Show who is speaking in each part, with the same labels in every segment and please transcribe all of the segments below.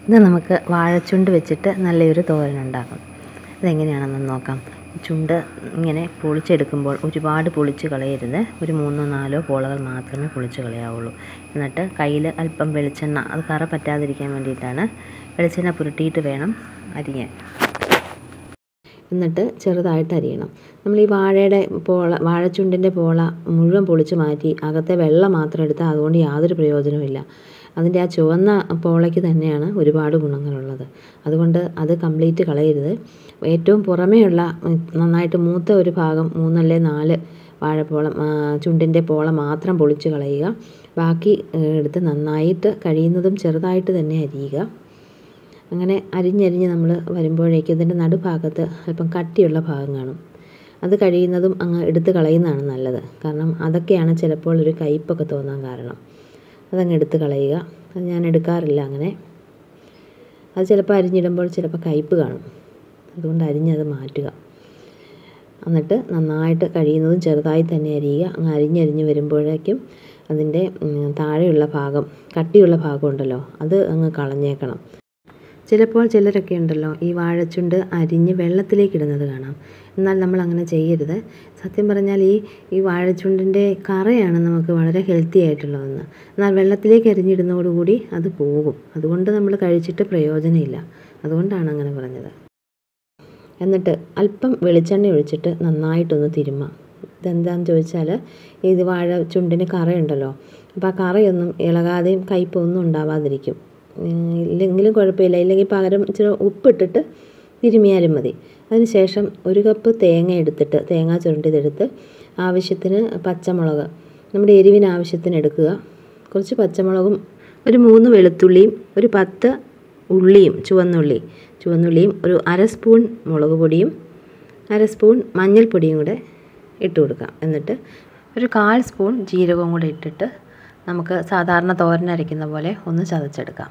Speaker 1: ഇന്ന് നമുക്ക് വാഴച്ചുണ്ട് വെച്ചിട്ട് നല്ലൊരു തോരൻ ഉണ്ടാക്കാം അതെങ്ങനെയാണെന്ന് നോക്കാം ചുണ്ട് ഇങ്ങനെ പൊളിച്ചെടുക്കുമ്പോൾ ഒരുപാട് പൊളിച്ച് കളയരുത് ഒരു മൂന്നോ നാലോ പോളകൾ മാത്രമേ പൊളിച്ച് കളയാവുള്ളൂ എന്നിട്ട് കയ്യിൽ അല്പം വെളിച്ചെണ്ണ അത് കറ പറ്റാതിരിക്കാൻ വേണ്ടിയിട്ടാണ് വെളിച്ചെണ്ണ പുരട്ടിയിട്ട് വേണം അരിയാൻ എന്നിട്ട് ചെറുതായിട്ട് അരിയണം നമ്മൾ ഈ വാഴയുടെ പോള വാഴച്ചുണ്ടിൻ്റെ പോള മുഴുവൻ പൊളിച്ച് മാറ്റി അകത്തെ വെള്ളം മാത്രം എടുത്താൽ അതുകൊണ്ട് യാതൊരു പ്രയോജനവുമില്ല അതിൻ്റെ ആ ചുവന്ന പോളയ്ക്ക് തന്നെയാണ് ഒരുപാട് ഗുണങ്ങളുള്ളത് അതുകൊണ്ട് അത് കംപ്ലീറ്റ് കളയരുത് ഏറ്റവും പുറമേയുള്ള നന്നായിട്ട് മൂത്ത ഒരു ഭാഗം മൂന്നല്ലേ നാല് വാഴപ്പോളം ചുണ്ടിൻ്റെ പോള മാത്രം പൊളിച്ച് കളയുക ബാക്കി എടുത്ത് നന്നായിട്ട് കഴിയുന്നതും ചെറുതായിട്ട് തന്നെ അരിയുക അങ്ങനെ അരിഞ്ഞരിഞ്ഞ് നമ്മൾ വരുമ്പോഴേക്കും ഇതിൻ്റെ നടുഭാഗത്ത് അല്പം കട്ടിയുള്ള ഭാഗം കാണും അത് കഴിയുന്നതും അങ്ങ് എടുത്ത് കളയുന്നതാണ് നല്ലത് കാരണം അതൊക്കെയാണ് ചിലപ്പോൾ ഒരു കയ്പ്പൊക്കെ തോന്നാൻ കാരണം അതങ്ങ് എടുത്ത് കളയുക അത് ഞാൻ എടുക്കാറില്ല അങ്ങനെ അത് ചിലപ്പോൾ അരിഞ്ഞിടുമ്പോൾ ചിലപ്പോൾ കയ്പ്പ് കാണും അതുകൊണ്ട് അരിഞ്ഞത് മാറ്റുക എന്നിട്ട് നന്നായിട്ട് കഴിയുന്നതും ചെറുതായി തന്നെ അരിയുക അങ്ങ് അരിഞ്ഞരിഞ്ഞ് വരുമ്പോഴേക്കും അതിൻ്റെ താഴെയുള്ള ഭാഗം കട്ടിയുള്ള ഭാഗം ഉണ്ടല്ലോ അത് അങ്ങ് കളഞ്ഞേക്കണം ചിലപ്പോൾ ചിലരൊക്കെ ഉണ്ടല്ലോ ഈ വാഴച്ചുണ്ട് അരിഞ്ഞ് വെള്ളത്തിലേക്ക് ഇടുന്നത് കാണാം എന്നാൽ നമ്മൾ അങ്ങനെ ചെയ്യരുത് സത്യം പറഞ്ഞാൽ ഈ ഈ വാഴച്ചുണ്ടിൻ്റെ കറയാണ് നമുക്ക് വളരെ ഹെൽത്തി ആയിട്ടുള്ളതെന്ന് എന്നാൽ വെള്ളത്തിലേക്ക് അരിഞ്ഞിടുന്നതോടുകൂടി അത് പോകും അതുകൊണ്ട് നമ്മൾ കഴിച്ചിട്ട് പ്രയോജനമില്ല അതുകൊണ്ടാണ് അങ്ങനെ പറഞ്ഞത് എന്നിട്ട് അല്പം വെളിച്ചെണ്ണ ഒഴിച്ചിട്ട് നന്നായിട്ടൊന്ന് തിരുമ്മാം ഇതെന്താണെന്ന് ചോദിച്ചാൽ ഇത് വാഴ ചുണ്ടിന് കറയുണ്ടല്ലോ അപ്പോൾ ആ കറയൊന്നും ഇളകാതെയും കയ്പൊന്നും ഉണ്ടാവാതിരിക്കും ഇല്ലെങ്കിലും കുഴപ്പമില്ല ഇല്ലെങ്കിൽ പകരം ഇച്ചിരി ഉപ്പിട്ടിട്ട് തിരുമിയാലും മതി അതിനുശേഷം ഒരു കപ്പ് തേങ്ങ എടുത്തിട്ട് തേങ്ങ ചുരുണ്ടിയതെടുത്ത് ആവശ്യത്തിന് പച്ചമുളക് നമ്മുടെ എരിവിന് ആവശ്യത്തിന് എടുക്കുക കുറച്ച് പച്ചമുളകും ഒരു മൂന്ന് വെളുത്തുള്ളിയും ഒരു പത്ത് ഉള്ളിയും ചുവന്നുള്ളി ചുവന്നുള്ളിയും ഒരു അര സ്പൂൺ മുളക് പൊടിയും അര സ്പൂൺ മഞ്ഞൾപ്പൊടിയും കൂടെ ഇട്ട് കൊടുക്കാം എന്നിട്ട് ഒരു കാൽ സ്പൂൺ ജീരകവും കൂടെ ഇട്ടിട്ട് നമുക്ക് സാധാരണ തോരൻ അരയ്ക്കുന്ന പോലെ ഒന്ന് ചതച്ചെടുക്കാം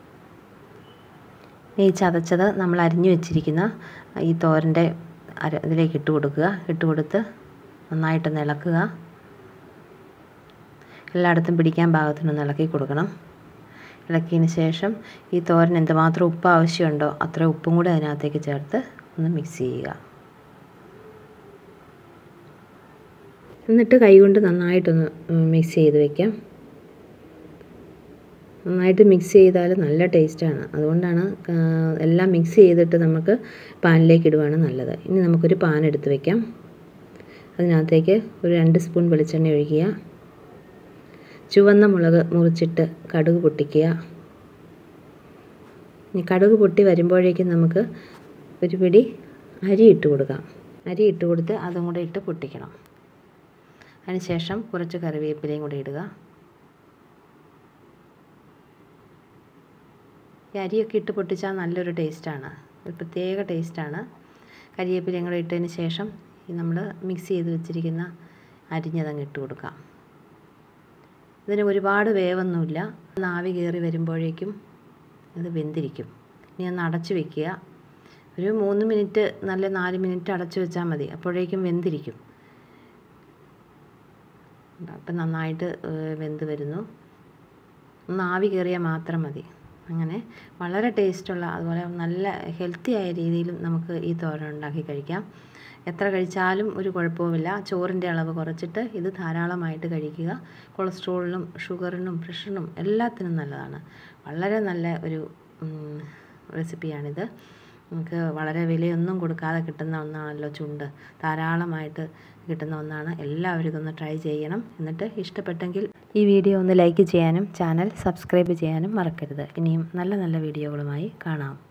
Speaker 1: ഈ ചതച്ചത് നമ്മൾ അരിഞ്ഞു വെച്ചിരിക്കുന്ന ഈ തോരൻ്റെ അര ഇതിലേക്ക് ഇട്ട് കൊടുക്കുക ഇട്ട് കൊടുത്ത് നന്നായിട്ടൊന്ന് ഇളക്കുക എല്ലായിടത്തും പിടിക്കാൻ പാകത്തിനൊന്ന് ഇളക്കി കൊടുക്കണം ഇളക്കിയതിന് ശേഷം ഈ തോരൻ എന്തുമാത്രം ഉപ്പ് ആവശ്യമുണ്ടോ അത്ര ഉപ്പും കൂടെ അതിനകത്തേക്ക് ചേർത്ത് ഒന്ന് മിക്സ് ചെയ്യുക എന്നിട്ട് കൈകൊണ്ട് നന്നായിട്ടൊന്ന് മിക്സ് ചെയ്ത് വയ്ക്കാം നന്നായിട്ട് മിക്സ് ചെയ്താൽ നല്ല ടേസ്റ്റാണ് അതുകൊണ്ടാണ് എല്ലാം മിക്സ് ചെയ്തിട്ട് നമുക്ക് പാനിലേക്ക് ഇടുവാണ് നല്ലത് ഇനി നമുക്കൊരു പാൻ എടുത്ത് വയ്ക്കാം അതിനകത്തേക്ക് ഒരു രണ്ട് സ്പൂൺ വെളിച്ചെണ്ണ ഒഴിക്കുക ചുവന്ന മുളക് മുറിച്ചിട്ട് കടുക് പൊട്ടിക്കുക ഇനി കടുക് പൊട്ടി വരുമ്പോഴേക്കും നമുക്ക് ഒരു പിടി അരി ഇട്ട് കൊടുക്കാം അരി ഇട്ട് കൊടുത്ത് അതും കൂടെ ഇട്ട് പൊട്ടിക്കണം അതിനുശേഷം കുറച്ച് കറിവേപ്പിലയും കൂടെ ഇടുക ഈ അരിയൊക്കെ ഇട്ട് പൊട്ടിച്ചാൽ നല്ലൊരു ടേസ്റ്റാണ് ഒരു പ്രത്യേക ടേസ്റ്റാണ് കരിവേപ്പിലയും കൂടെ ഇട്ടതിന് ശേഷം ഈ നമ്മൾ മിക്സ് ചെയ്ത് വെച്ചിരിക്കുന്ന അരിഞ്ഞതങ്ങ് ഇട്ട് കൊടുക്കാം ഇതിന് ഒരുപാട് വേവൊന്നുമില്ല നാവി കയറി വരുമ്പോഴേക്കും ഇത് വെന്തിരിക്കും ഇനി ഒന്ന് അടച്ച് വെക്കുക ഒരു മൂന്ന് മിനിറ്റ് നല്ല നാല് മിനിറ്റ് അടച്ച് വെച്ചാൽ മതി അപ്പോഴേക്കും വെന്തിരിക്കും അപ്പം നന്നായിട്ട് വെന്ത് വരുന്നു ഒന്ന് ആവി കയറിയാൽ മാത്രം മതി അങ്ങനെ വളരെ ടേസ്റ്റുള്ള അതുപോലെ നല്ല ഹെൽത്തി ആയ രീതിയിലും നമുക്ക് ഈ തോരൻ ഉണ്ടാക്കി കഴിക്കാം എത്ര കഴിച്ചാലും ഒരു കുഴപ്പവുമില്ല ചോറിൻ്റെ അളവ് കുറച്ചിട്ട് ഇത് ധാരാളമായിട്ട് കഴിക്കുക കൊളസ്ട്രോളിനും ഷുഗറിനും പ്രഷറിനും എല്ലാത്തിനും നല്ലതാണ് വളരെ നല്ല ഒരു റെസിപ്പിയാണിത് നമുക്ക് വളരെ വിലയൊന്നും കൊടുക്കാതെ കിട്ടുന്ന ഒന്നാണല്ലോ ചുണ്ട് ധാരാളമായിട്ട് കിട്ടുന്ന ഒന്നാണ് എല്ലാവരും ഇതൊന്ന് ട്രൈ ചെയ്യണം എന്നിട്ട് ഇഷ്ടപ്പെട്ടെങ്കിൽ ഈ വീഡിയോ ഒന്ന് ലൈക്ക് ചെയ്യാനും ചാനൽ സബ്സ്ക്രൈബ് ചെയ്യാനും മറക്കരുത് ഇനിയും നല്ല നല്ല വീഡിയോകളുമായി കാണാം